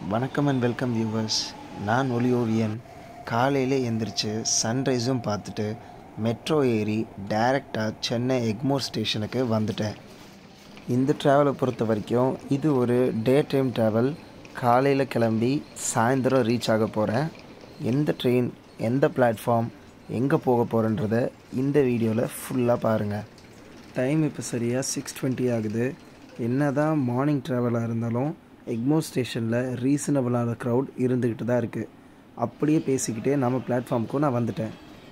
வணக்கம் and welcome viewers நான் ஒளியோவியன் காலையில் எந்திரிச்சு சன்ரைஸும் பார்த்துட்டு மெட்ரோ ஏறி டைரெக்டாக சென்னை எக்மோர் ஸ்டேஷனுக்கு வந்துட்டேன் இந்த ட்ராவலை பொறுத்த வரைக்கும் இது ஒரு டே டைம் ட்ராவல் காலையில் கிளம்பி சாயந்தரம் ரீச் ஆக போகிறேன் எந்த ட்ரெயின் எந்த பிளாட்ஃபார்ம் எங்கே போக போகிறேன்றத இந்த வீடியோவில் ஃபுல்லாக பாருங்கள் டைம் இப்போ சரியாக சிக்ஸ் டுவெண்ட்டி ஆகுது என்ன தான் மார்னிங் ட்ராவலாக இருந்தாலும் எக்மோர் ஸ்டேஷனில் ரீசனபிளான க்ரௌட் இருந்துக்கிட்டு தான் இருக்குது அப்படியே பேசிக்கிட்டே நம்ம பிளாட்ஃபார்முக்கும் நான் வந்துட்டேன்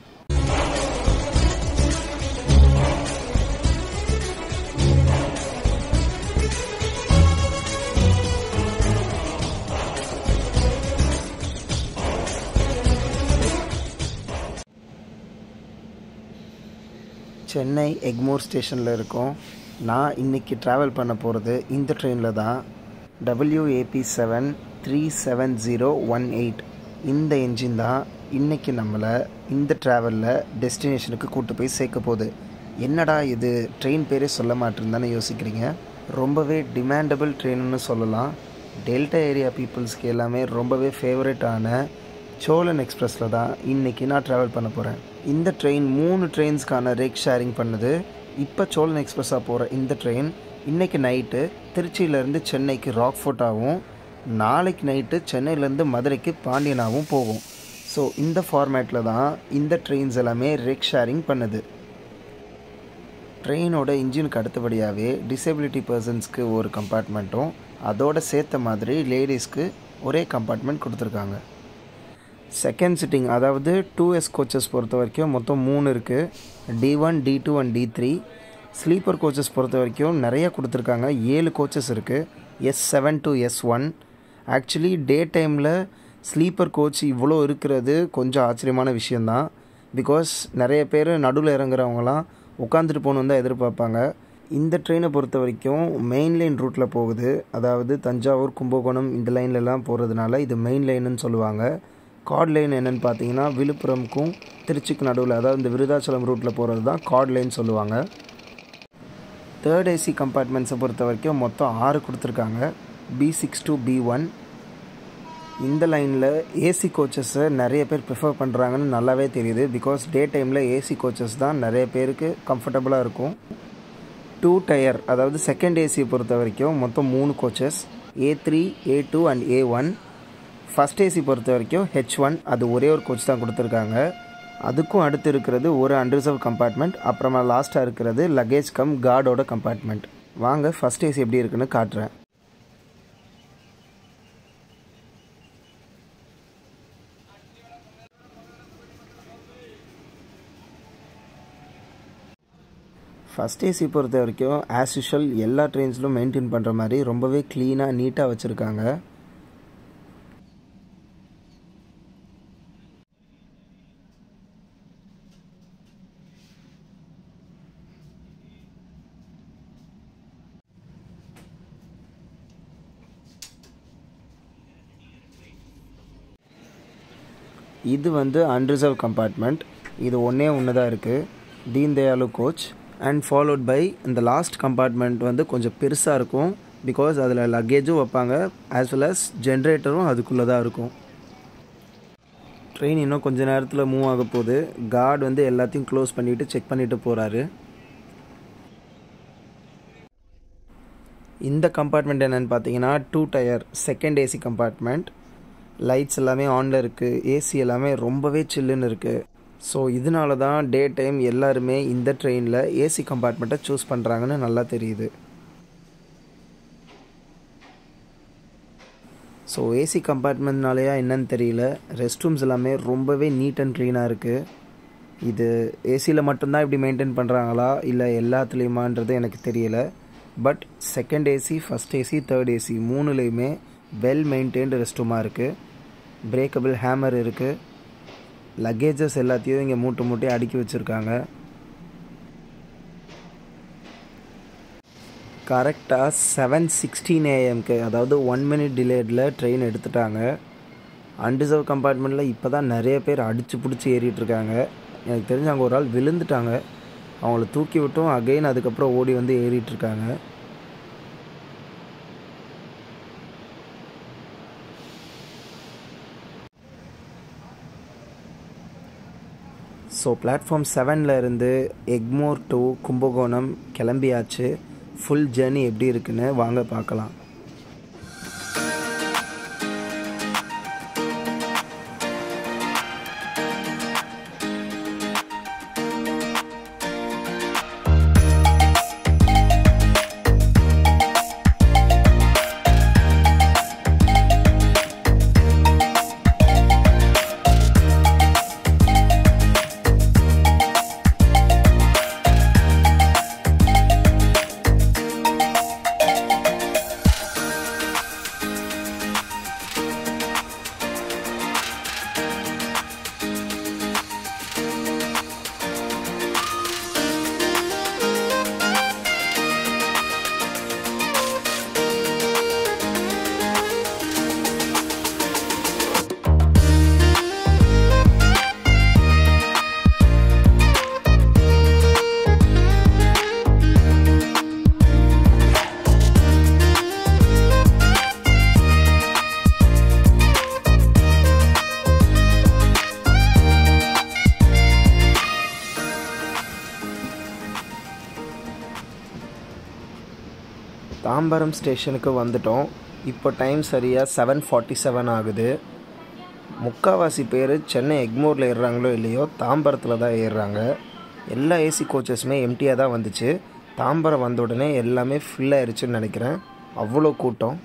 சென்னை எக்மோர் ஸ்டேஷனில் இருக்கோம் நான் இன்றைக்கி ட்ராவல் பண்ண போகிறது இந்த ட்ரெயினில் தான் WAP seven three seven zero one eight இந்த என்ஜின் தான் இன்றைக்கி நம்மளை இந்த ட்ராவலில் டெஸ்டினேஷனுக்கு கூட்டு போய் சேர்க்க போகுது என்னடா இது ட்ரெயின் பேரே சொல்ல மாட்டேன்னு யோசிக்கிறீங்க ரொம்பவே டிமாண்டபிள் ட்ரெயின்னு சொல்லலாம் டெல்டா ஏரியா பீப்புள்ஸ்க்கு எல்லாமே ரொம்பவே ஃபேவரட்டான சோழன் எக்ஸ்பிரஸில் தான் இன்றைக்கி நான் ட்ராவல் பண்ண போகிறேன் இந்த ட்ரெயின் மூணு ட்ரெயின்ஸ்க்கான ரேக் ஷேரிங் பண்ணுது இப்போ சோழன் எக்ஸ்பிரஸாக போகிற இந்த ட்ரெயின் இன்றைக்கி நைட்டு திருச்சியிலேருந்து சென்னைக்கு ராக்ஃபோர்ட்டாகவும் நாளைக்கு நைட்டு சென்னையிலேருந்து மதுரைக்கு பாண்டியனாகவும் போகும் ஸோ இந்த ஃபார்மேட்டில் தான் இந்த ட்ரெயின்ஸ் எல்லாமே ரேக் ஷேரிங் பண்ணுது ட்ரெயினோட இன்ஜினுக்கு அடுத்தபடியாகவே டிசபிலிட்டி பர்சன்ஸ்க்கு ஒரு கம்பார்ட்மெண்ட்டும் அதோட சேர்த்த மாதிரி லேடிஸ்க்கு ஒரே கம்பார்ட்மெண்ட் கொடுத்துருக்காங்க செகண்ட் சிட்டிங் அதாவது டூ எஸ் கோச்சஸ் பொறுத்த வரைக்கும் மொத்தம் மூணு இருக்குது D one D two and D three sleeper coaches பொறுத்த வரைக்கும் நிறைய கொடுத்துருக்காங்க ஏழு கோச்சஸ் இருக்குது S seven to S one actually day டைமில் ஸ்லீப்பர் கோச் இவ்வளோ இருக்கிறது கொஞ்சம் ஆச்சரியமான விஷயந்தான் பிகாஸ் நிறைய பேர் நடுவில் இறங்குறவங்களாம் உட்காந்துட்டு போகணுன்னு தான் எதிர்பார்ப்பாங்க இந்த ட்ரெயினை பொறுத்த வரைக்கும் மெயின் லைன் ரூட்டில் போகுது அதாவது தஞ்சாவூர் கும்பகோணம் இந்த லைன்லலாம் போகிறதுனால இது மெயின் லைனுன்னு சொல்லுவாங்க கார்ட் லைன் என்னென்னு பார்த்தீங்கன்னா விழுப்புரம்க்கும் திருச்சிக்கு நடுவில் அதாவது இந்த விருதாச்சலம் ரூட்டில் போகிறது தான் கார்ட் லைன் சொல்லுவாங்க தேர்ட் ஏசி கம்பார்ட்மெண்ட்ஸை பொறுத்த வரைக்கும் மொத்தம் ஆறு கொடுத்துருக்காங்க B six to B one இந்த லைனில் ஏசி கோச்சஸை நிறைய பேர் ப்ரிஃபர் பண்ணுறாங்கன்னு நல்லாவே தெரியுது பிகாஸ் டே டைமில் ஏசி கோச்சஸ் தான் நிறைய பேருக்கு கம்ஃபர்டபுளாக இருக்கும் டூ டயர் அதாவது செகண்ட் ஏசியை பொறுத்த வரைக்கும் மொத்தம் மூணு coaches A three A two and A one first AC பொறுத்த வரைக்கும் ஹெச் ஒன் அது ஒரே ஒரு கோச் தான் கொடுத்துருக்காங்க அதுக்கும் அடுத்து இருக்கிறது ஒரு அன்ரிசர்வ் கம்பார்ட்மெண்ட் அப்புறமா லாஸ்ட்டாக இருக்கிறது லக்கேஜ் கம் கார்டோட கம்பார்ட்மெண்ட் வாங்க ஃபஸ்ட் ஏசி எப்படி இருக்குன்னு காட்டுறேன் ஃபஸ்ட் ஏசி பொறுத்த வரைக்கும் ஆஸ் யூஷுவல் எல்லா ட்ரெயின்ஸ்லும் மெயின்டைன் பண்ணுற மாதிரி ரொம்பவே க்ளீனாக நீட்டாக வச்சுருக்காங்க இது வந்து அன்ரிசர்வ் கம்பார்ட்மெண்ட் இது ஒன்றே ஒன்று தான் இருக்குது Deen Dayalu coach and followed by இந்த லாஸ்ட் கம்பார்ட்மெண்ட் வந்து கொஞ்சம் பெருசாக இருக்கும் பிகாஸ் அதில் லக்கேஜும் வைப்பாங்க ஆஸ் வெல் அஸ் ஜென்ரேட்டரும் அதுக்குள்ளே தான் இருக்கும் ட்ரெயின் இன்னும் கொஞ்சம் நேரத்தில் மூவ் ஆக போகுது கார்டு வந்து எல்லாத்தையும் க்ளோஸ் பண்ணிவிட்டு செக் பண்ணிவிட்டு போகிறாரு இந்த கம்பார்ட்மெண்ட் என்னென்னு பார்த்தீங்கன்னா two tier second AC compartment lights எல்லாமே ஆனில் இருக்குது ஏசி எல்லாமே ரொம்பவே சில்லுன்னு இருக்குது ஸோ இதனால தான் டே டைம் எல்லாருமே இந்த ட்ரெயினில் ஏசி கம்பார்ட்மெண்ட்டை சூஸ் பண்ணுறாங்கன்னு நல்லா தெரியுது ஸோ ஏசி கம்பார்ட்மெண்ட்னாலேயா என்னன்னு தெரியல ரெஸ்ட் ரூம்ஸ் எல்லாமே ரொம்பவே நீட் அண்ட் க்ளீனாக இருக்குது இது ஏசியில் மட்டும்தான் இப்படி மெயின்டைன் பண்ணுறாங்களா இல்லை எல்லாத்துலேயுமான்றது எனக்கு தெரியல but second AC first AC third AC மூணுலேயுமே வெல் மெயின்டைன்டு ரெஸ்ட் ரூமாக இருக்குது பிரேக்கபிள் ஹேமர் இருக்குது லக்கேஜஸ் எல்லாத்தையும் இங்கே மூட்டை மூட்டையை அடுக்கி வச்சுருக்காங்க கரெக்டாக செவன் சிக்ஸ்டீன் ஏஎம்க்கு அதாவது ஒன் மினிட் டிலேடில் ட்ரெயின் எடுத்துட்டாங்க அன்ரிசர்வ் கம்பார்ட்மெண்ட்டில் இப்போ தான் நிறைய பேர் அடித்து பிடிச்சி ஏறிட்டுருக்காங்க எனக்கு தெரிஞ்சு அங்கே ஒரு ஆள் விழுந்துட்டாங்க அவங்கள தூக்கி விட்டும் அகெயின் அதுக்கப்புறம் ஓடி வந்து ஏறிட்டுருக்காங்க ஸோ பிளாட்ஃபார்ம் செவனில் இருந்து எக்மோர் டு கும்பகோணம் கிளம்பியாச்சு ஃபுல் ஜேர்னி எப்படி இருக்குன்னு வாங்க பார்க்கலாம் தாம்பரம் ஸ்டேஷனுக்கு வந்துட்டோம் இப்போ டைம் சரியாக செவன் ஃபார்ட்டி செவன் ஆகுது முக்கால்வாசி பேர் சென்னை எக்மோரில் ஏறுறாங்களோ இல்லையோ தாம்பரத்தில் தான் ஏறுறாங்க எல்லா ஏசி கோச்சஸுமே எம்டியாக தான் வந்துச்சு தாம்பரம் வந்த உடனே எல்லாமே ஃபில் ஆயிடுச்சுன்னு நினைக்கிறேன் அவ்வளோ கூட்டம்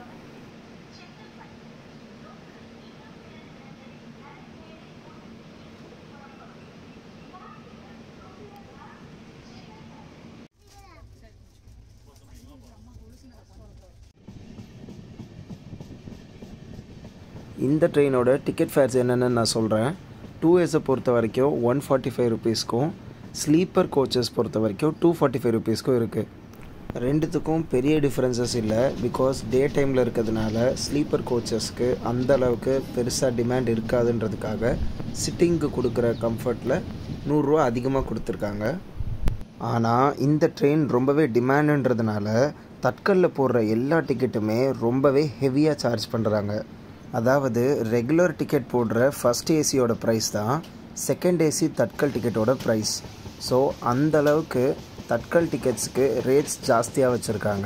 இந்த ட்ரெயினோட டிக்கெட் ஃபேர்ஸ் என்னென்னு நான் சொல்கிறேன் டூ ஏஸை பொறுத்த வரைக்கும் ஒன் ஃபார்ட்டி ஃபைவ் ருபீஸ்க்கும் ஸ்லீப்பர் கோச்சஸ் பொறுத்த வரைக்கும் டூ ஃபார்ட்டி ஃபைவ் ருபீஸ்க்கும் இருக்குது ரெண்டுத்துக்கும் பெரிய டிஃப்ரென்சஸ் இல்லை பிகாஸ் டே டைமில் இருக்கிறதுனால ஸ்லீப்பர் கோச்சஸ்க்கு அந்த அளவுக்கு பெருசாக டிமாண்ட் இருக்காதுன்றதுக்காக சிட்டிங்க்கு கொடுக்குற கம்ஃபர்ட்டில் நூறுரூவா அதிகமாக கொடுத்துருக்காங்க ஆனால் இந்த ட்ரெயின் ரொம்பவே டிமாண்டுன்றதுனால தட்கலில் போடுற எல்லா டிக்கெட்டுமே ரொம்பவே ஹெவியாக சார்ஜ் பண்ணுறாங்க அதாவது ரெகுலர் டிக்கெட் போடுற ஃபஸ்ட் ஏசியோட ப்ரைஸ் தான் செகண்ட் ஏசி தட்கல் டிக்கெட்டோட ப்ரைஸ் ஸோ அந்த அளவுக்கு தட்கல் டிக்கெட்ஸுக்கு ரேட்ஸ் ஜாஸ்தியாக வச்சுருக்காங்க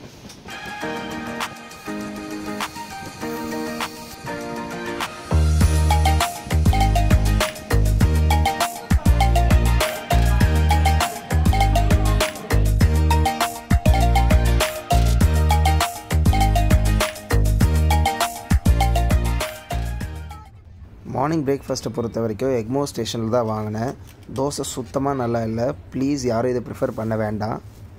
மார்னிங் பிரேக்ஃபாஸ்ட்டை பொறுத்த வரைக்கும் எக்மோ ஸ்டேஷனில் தான் வாங்கினேன் தோசை சுத்தமாக நல்லா இல்லை ப்ளீஸ் யாரும் இதை ப்ரிஃபர் பண்ண வேண்டாம்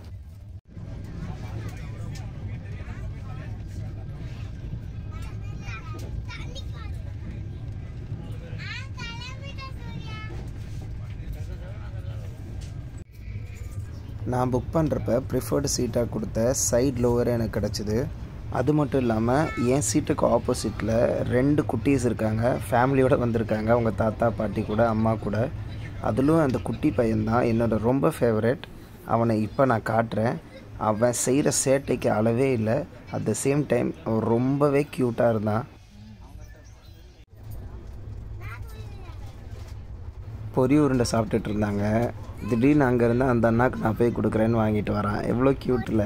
நான் புக் பண்ணுறப்ப ப்ரிஃபர்டு சீட்டாக கொடுத்த சைட் லோவர் எனக்கு கிடச்சிது அது மட்டும் இல்லாமல் என் சீட்டுக்கு ஆப்போசிட்டில் ரெண்டு குட்டீஸ் இருக்காங்க ஃபேமிலியோடு வந்திருக்காங்க அவங்க தாத்தா பாட்டி கூட அம்மா கூட அதிலும் அந்த குட்டி பையன்தான் என்னோட ரொம்ப ஃபேவரட் அவனை இப்போ நான் காட்டுறேன் அவன் செய்கிற சேட்டைக்கு அளவே இல்லை அட் த சேம் டைம் அவன் ரொம்பவே க்யூட்டாக இருந்தான் பொரி உருண்டை சாப்பிட்டுட்டு இருந்தாங்க திடீர்னு அங்கேருந்து அந்த அண்ணாக்கு நான் போய் கொடுக்குறேன்னு வாங்கிட்டு வரான் எவ்வளோ க்யூட்டில்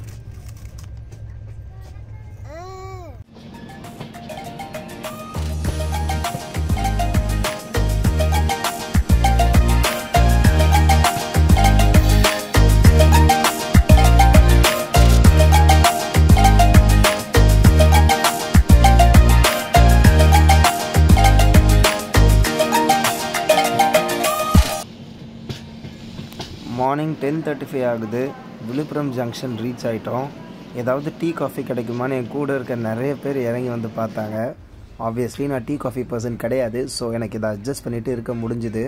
மார்னிங் டென் தேர்ட்டி ஃபைவ் ஆகுது விழுப்புரம் ஜங்ஷன் ரீச் ஆகிட்டோம் ஏதாவது டீ காஃபி கிடைக்குமான்னு என் கூட இருக்க நிறைய பேர் இறங்கி வந்து பார்த்தாங்க ஆப்வியஸ்லி நான் டீ காஃபி பர்சன் கிடையாது ஸோ எனக்கு இதை அட்ஜஸ்ட் பண்ணிவிட்டு இருக்க முடிஞ்சுது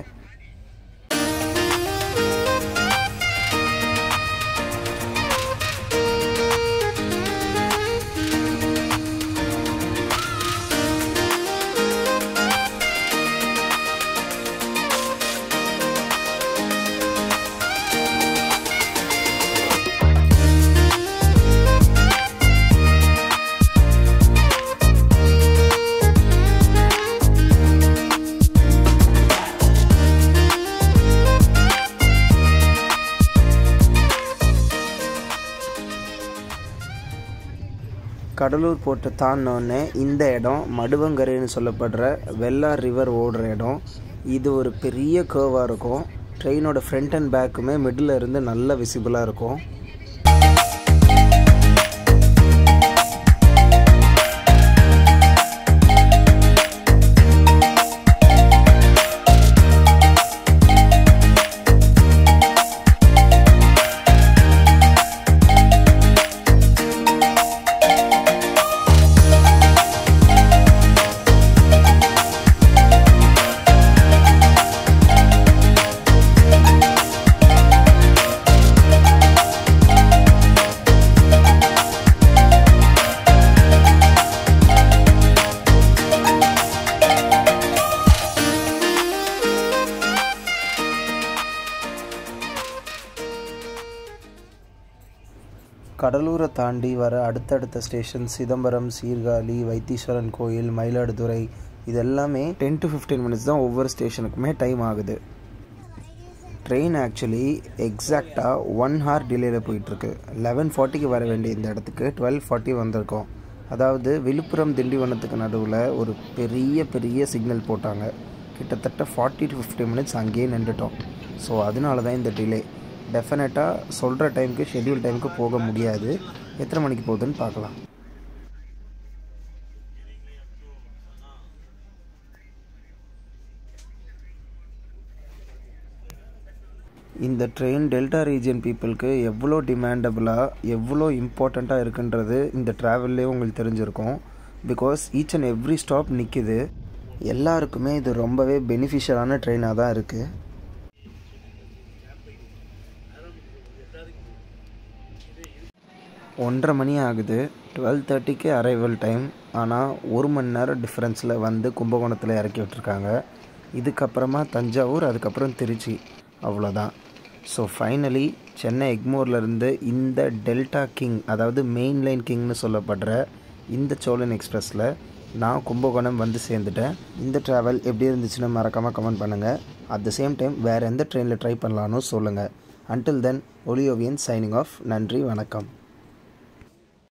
கடலூர் போர்ட்டை தாண்டினோடனே இந்த இடம் மடுவங்கரைன்னு சொல்லப்படுற வெள்ளார் ரிவர் ஓடுற இடம் இது ஒரு பெரிய கேர்வாக இருக்கும் ட்ரெயினோட ஃப்ரண்ட் அண்ட் பேக்குமே மிடில் இருந்து நல்ல விசிபிளாக இருக்கும் கடலூரை தாண்டி வர அடுத்தடுத்த ஸ்டேஷன் சிதம்பரம் சீர்காழி வைத்தீஸ்வரன் கோயில் மயிலாடுதுறை இது எல்லாமே டென் டு ஃபிஃப்டீன் மினிட்ஸ் தான் ஒவ்வொரு ஸ்டேஷனுக்குமே டைம் ஆகுது ட்ரெயின் ஆக்சுவலி எக்ஸாக்டாக ஒன் ஹார் டிலேயில் போயிட்டுருக்கு லெவன் ஃபார்ட்டிக்கு வர வேண்டிய இந்த இடத்துக்கு டுவெல் ஃபார்ட்டி வந்திருக்கோம் அதாவது விழுப்புரம் திண்டிவனத்துக்கு நடுவில் ஒரு பெரிய பெரிய சிக்னல் போட்டாங்க கிட்டத்தட்ட ஃபார்ட்டி டு ஃபிஃப்டி மினிட்ஸ் அங்கேயே நின்றுட்டோம் ஸோ அதனால தான் இந்த டிலே டெஃபினட்டாக சொல்கிற டைமுக்கு ஷெட்யூல் டைமுக்கு போக முடியாது எத்தனை மணிக்கு போகுதுன்னு பார்க்கலாம் இந்த ட்ரெயின் டெல்டா ரீஜியன் பீப்புளுக்கு எவ்வளோ டிமாண்டபுளாக எவ்வளோ இம்பார்ட்டண்ட்டாக இருக்குன்றது இந்த ட்ராவல்லே உங்களுக்கு தெரிஞ்சிருக்கும் because each and every stop நிற்கிது எல்லாருக்குமே இது ரொம்பவே பெனிஃபிஷியலான ட்ரெயினாக தான் இருக்குது ஒன்றரை மணி ஆகுது டுவெல் தேர்ட்டிக்கு அரைவல் டைம் ஆனால் ஒரு மணி நேரம் டிஃப்ரென்ஸில் வந்து கும்பகோணத்தில் இறக்கி விட்டுருக்காங்க இதுக்கப்புறமா தஞ்சாவூர் அதுக்கப்புறம் திருச்சி அவ்வளோதான் ஸோ ஃபைனலி சென்னை எக்மோர்லேருந்து இந்த டெல்டா கிங் அதாவது மெயின் லைன் கிங்னு சொல்லப்படுற இந்த சோழன் எக்ஸ்பிரஸில் நான் கும்பகோணம் வந்து சேர்ந்துட்டேன் இந்த ட்ராவல் எப்படி இருந்துச்சுன்னு மறக்காமல் கமெண்ட் பண்ணுங்கள் அட் த சேம் டைம் வேறு எந்த ட்ரெயினில் ட்ரை பண்ணலான்னு சொல்லுங்கள் அன்டில் தென் ஒலியோவியன் சைனிங் ஆஃப் நன்றி வணக்கம்